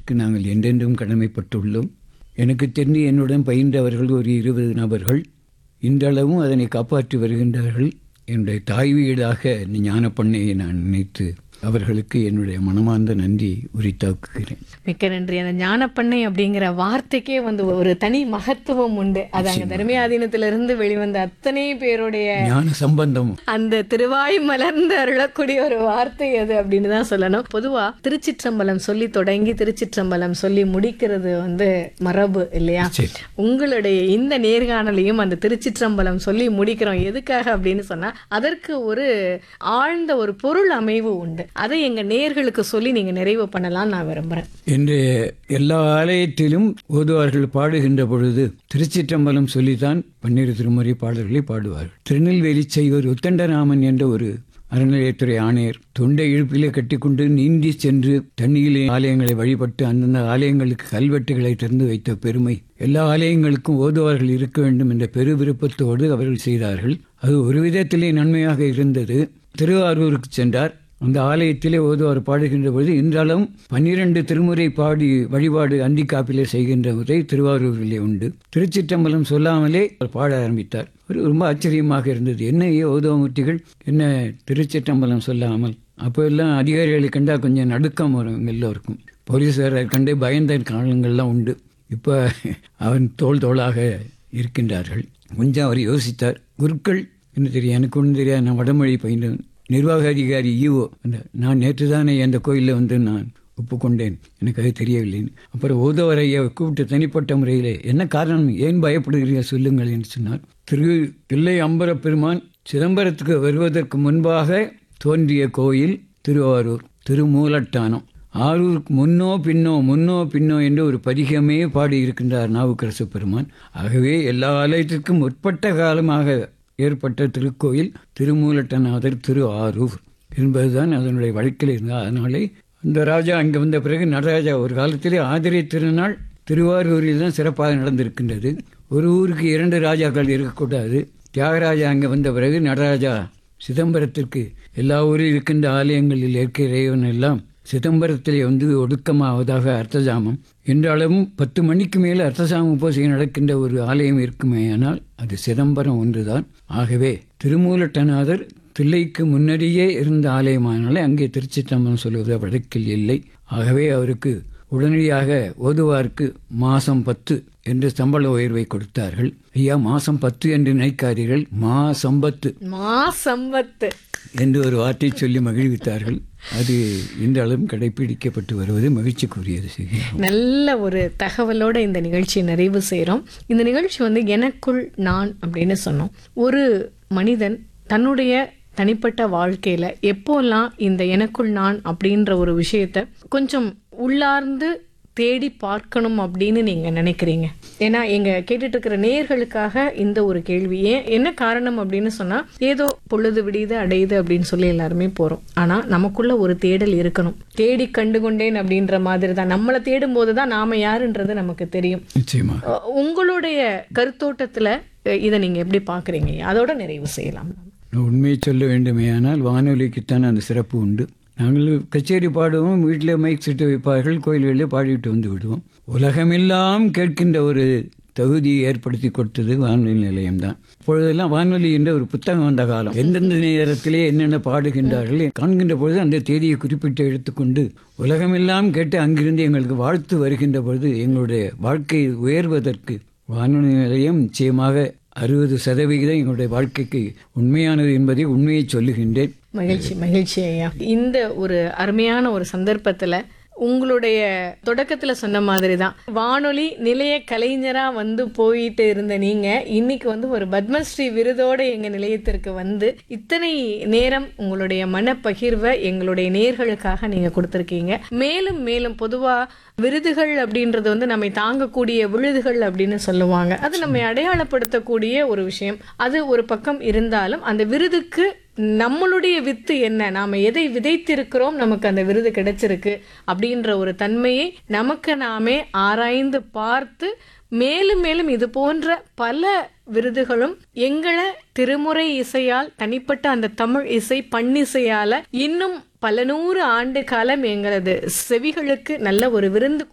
அதற்கு நாங்கள் என்றென்றும் கடமைப்பட்டுள்ளோம் எனக்கு தெரிந்து என்னுடன் பயின்றவர்கள் ஒரு இருபது நபர்கள் இன்றளவும் அதனை காப்பாற்றி வருகின்றார்கள் என்னுடைய தாய் வீடாக இந்த ஞானப்பண்ணையை நான் நினைத்து அவர்களுக்கு என்னுடைய மனமார்ந்த நன்றி உரித்தாக்குகிறேன் மிக்க நன்றி அந்த ஞானப்பண்ணை அப்படிங்கிற வார்த்தைக்கே வந்து ஒரு தனி மகத்துவம் உண்டு அது அங்க தர்மியாதீனத்திலிருந்து வெளிவந்த அத்தனை பேருடைய ஞான சம்பந்தம் அந்த திருவாய் மலர்ந்து அருளக்கூடிய ஒரு வார்த்தை அது அப்படின்னு தான் சொல்லணும் பொதுவா திருச்சிற்றம்பலம் சொல்லி தொடங்கி திருச்சிற்றம்பலம் சொல்லி முடிக்கிறது வந்து மரபு இல்லையா சரி. உங்களுடைய இந்த நேர்காணலையும் அந்த திருச்சிற்றம்பலம் சொல்லி முடிக்கிறோம் எதுக்காக அப்படின்னு சொன்னா அதற்கு ஒரு ஆழ்ந்த ஒரு பொருள் அமைவு உண்டு அதை எங்க நேர்களுக்கு சொல்லி நீங்க நிறைவு பண்ணலாம் நான் விரும்புறேன் என்று எல்லா ஆலயத்திலும் ஓதுவார்கள் பாடுகின்ற பொழுது திருச்சிற்றம்பலம் சொல்லித்தான் பன்னிரு திருமுறை பாடல்களை பாடுவார்கள் திருநெல்வேலி செய்வர் உத்தண்டராமன் என்ற ஒரு அறநிலையத்துறை ஆணையர் தொண்டை இழுப்பிலே கட்டிக்கொண்டு நீந்தி சென்று தண்ணியிலே ஆலயங்களை வழிபட்டு அந்தந்த ஆலயங்களுக்கு கல்வெட்டுகளை திறந்து வைத்த பெருமை எல்லா ஆலயங்களுக்கும் ஓதுவார்கள் இருக்க வேண்டும் என்ற பெரு விருப்பத்தோடு அவர்கள் செய்தார்கள் அது ஒரு விதத்திலே நன்மையாக இருந்தது திருவாரூருக்கு சென்றார் அந்த ஆலயத்திலே ஓதுவார் பாடுகின்ற பொழுது இன்றளவும் பன்னிரண்டு திருமுறை பாடி வழிபாடு அந்திக்காப்பிலே செய்கின்ற முறை திருவாரூரிலே உண்டு திருச்சிற்றம்பலம் சொல்லாமலே அவர் பாட ஆரம்பித்தார் ஒரு ரொம்ப ஆச்சரியமாக இருந்தது என்ன ஏ ஓதுவமூர்த்திகள் என்ன திருச்சிற்றம்பலம் சொல்லாமல் அப்போ எல்லாம் அதிகாரிகளை கண்டா கொஞ்சம் நடுக்கம் வரும் எல்லோருக்கும் போலீஸாரை கண்டே பயந்த காலங்கள்லாம் உண்டு இப்போ அவன் தோள் தோளாக இருக்கின்றார்கள் கொஞ்சம் அவர் யோசித்தார் குருக்கள் என்ன தெரியும் எனக்கு ஒன்றும் தெரியாது நான் வடமொழி பயின்றவன் நிர்வாக அதிகாரி ஈவோ அந்த நான் நேற்று தானே அந்த கோயிலில் வந்து நான் ஒப்புக்கொண்டேன் எனக்கு அது தெரியவில்லைன்னு அப்புறம் ஓதவரையை கூப்பிட்டு தனிப்பட்ட முறையிலே என்ன காரணம் ஏன் பயப்படுகிறீர்கள் சொல்லுங்கள் என்று சொன்னார் திரு பிள்ளை அம்பர பெருமான் சிதம்பரத்துக்கு வருவதற்கு முன்பாக தோன்றிய கோயில் திருவாரூர் திருமூலட்டானம் ஆரூருக்கு முன்னோ பின்னோ முன்னோ பின்னோ என்று ஒரு பதிகமே பாடியிருக்கின்றார் நாவுக்கரசு பெருமான் ஆகவே எல்லா ஆலயத்திற்கும் முற்பட்ட காலமாக ஏற்பட்ட திருக்கோயில் திருமூலட்டநாதர் திரு ஆரூர் என்பதுதான் அதனுடைய வழக்கில் இருந்தால் அதனாலே அந்த ராஜா அங்கே வந்த பிறகு நடராஜா ஒரு காலத்திலே ஆதிரை திருநாள் திருவாரூரில் தான் சிறப்பாக நடந்திருக்கின்றது ஒரு ஊருக்கு இரண்டு ராஜாக்கள் இருக்கக்கூடாது தியாகராஜா அங்கே வந்த பிறகு நடராஜா சிதம்பரத்திற்கு எல்லா ஊரில் இருக்கின்ற ஆலயங்களில் இருக்கிற இறைவன் எல்லாம் சிதம்பரத்திலே வந்து ஒடுக்கமாவதாக அர்த்தஜாமம் என்றாலும் பத்து மணிக்கு மேலே அர்த்தஜாம பூசை நடக்கின்ற ஒரு ஆலயம் இருக்குமே ஆனால் அது சிதம்பரம் ஒன்றுதான் ஆகவே திருமூலட்டநாதர் தில்லைக்கு முன்னாடியே இருந்த ஆலயமானாலே அங்கே திருச்சிற்றம்பலம் சொல்வது வழக்கில் இல்லை ஆகவே அவருக்கு உடனடியாக ஓதுவாருக்கு மாசம் பத்து என்று சம்பள உயர்வை கொடுத்தார்கள் ஐயா மாசம் பத்து என்று நினைக்காதீர்கள் மா சம்பத்து மா சம்பத்து என்று ஒரு வார்த்தை சொல்லி மகிழ்வித்தார்கள் அது இன்றளவும் கடைபிடிக்கப்பட்டு வருவது மகிழ்ச்சிக்குரியது செய்தி நல்ல ஒரு தகவலோட இந்த நிகழ்ச்சியை நிறைவு செய்கிறோம் இந்த நிகழ்ச்சி வந்து எனக்குள் நான் அப்படின்னு சொன்னோம் ஒரு மனிதன் தன்னுடைய தனிப்பட்ட வாழ்க்கையில எப்போல்லாம் இந்த எனக்குள் நான் அப்படின்ற ஒரு விஷயத்த கொஞ்சம் உள்ளார்ந்து தேடி பார்க்கணும் அப்படின்னு நீங்க நினைக்கிறீங்க ஏன்னா எங்க கேட்டுட்டு இருக்கிற நேயர்களுக்காக இந்த ஒரு கேள்வி ஏன் என்ன காரணம் அப்படின்னு சொன்னா ஏதோ பொழுது விடியுது அடையுது அப்படின்னு சொல்லி எல்லாருமே போறோம் ஆனா நமக்குள்ள ஒரு தேடல் இருக்கணும் தேடி கண்டுகொண்டேன் அப்படின்ற மாதிரி தான் நம்மளை தேடும் போதுதான் நாம யாருன்றது நமக்கு தெரியும் நிச்சயமா அஹ் உங்களுடைய கருத்தோட்டத்துல அஹ் இதை நீங்க எப்படி பாக்குறீங்க அதோட நிறைவு செய்யலாம் உண்மையை சொல்ல வேண்டுமேயானால் வானொலிக்குத்தான் அந்த சிறப்பு உண்டு நாங்கள் கச்சேரி பாடுவோம் வீட்டில் மைக் செட்டு வைப்பார்கள் கோயில்களில் பாடிவிட்டு வந்து விடுவோம் உலகமெல்லாம் கேட்கின்ற ஒரு தகுதியை ஏற்படுத்தி கொடுத்தது வானொலி நிலையம்தான் இப்பொழுதெல்லாம் வானொலி என்ற ஒரு புத்தகம் வந்த காலம் எந்தெந்த நேரத்திலே என்னென்ன பாடுகின்றார்கள் காண்கின்ற பொழுது அந்த தேதியை குறிப்பிட்டு எடுத்துக்கொண்டு உலகமெல்லாம் கேட்டு அங்கிருந்து எங்களுக்கு வாழ்த்து வருகின்ற பொழுது எங்களுடைய வாழ்க்கை உயர்வதற்கு வானொலி நிலையம் நிச்சயமாக அறுபது சதவிகிதம் எங்களுடைய வாழ்க்கைக்கு உண்மையானது என்பதை உண்மையை சொல்லுகின்றேன் மகிழ்ச்சி மகிழ்ச்சி ஐயா இந்த ஒரு அருமையான ஒரு சந்தர்ப்பத்துல உங்களுடைய தொடக்கத்துல சொன்ன மாதிரி தான் வானொலி நிலைய கலைஞரா வந்து போயிட்டு இருந்த நீங்க இன்னைக்கு வந்து ஒரு பத்மஸ்ரீ விருதோட எங்க நிலையத்திற்கு வந்து இத்தனை நேரம் உங்களுடைய மனப்பகிர்வை எங்களுடைய நேர்களுக்காக நீங்க கொடுத்துருக்கீங்க மேலும் மேலும் பொதுவா விருதுகள் அப்படின்றது வந்து நம்மை தாங்கக்கூடிய விழுதுகள் அப்படின்னு சொல்லுவாங்க அது நம்மை அடையாளப்படுத்தக்கூடிய ஒரு விஷயம் அது ஒரு பக்கம் இருந்தாலும் அந்த விருதுக்கு நம்மளுடைய வித்து என்ன நாம எதை விதைத்திருக்கிறோம் நமக்கு அந்த விருது கிடைச்சிருக்கு அப்படின்ற ஒரு தன்மையை நமக்கு நாமே ஆராய்ந்து பார்த்து மேலும் மேலும் இது போன்ற பல விருதுகளும் எங்களை திருமுறை இசையால் தனிப்பட்ட அந்த தமிழ் இசை பண்ணிசையால இன்னும் பல நூறு ஆண்டு காலம் எங்களது செவிகளுக்கு நல்ல ஒரு விருந்து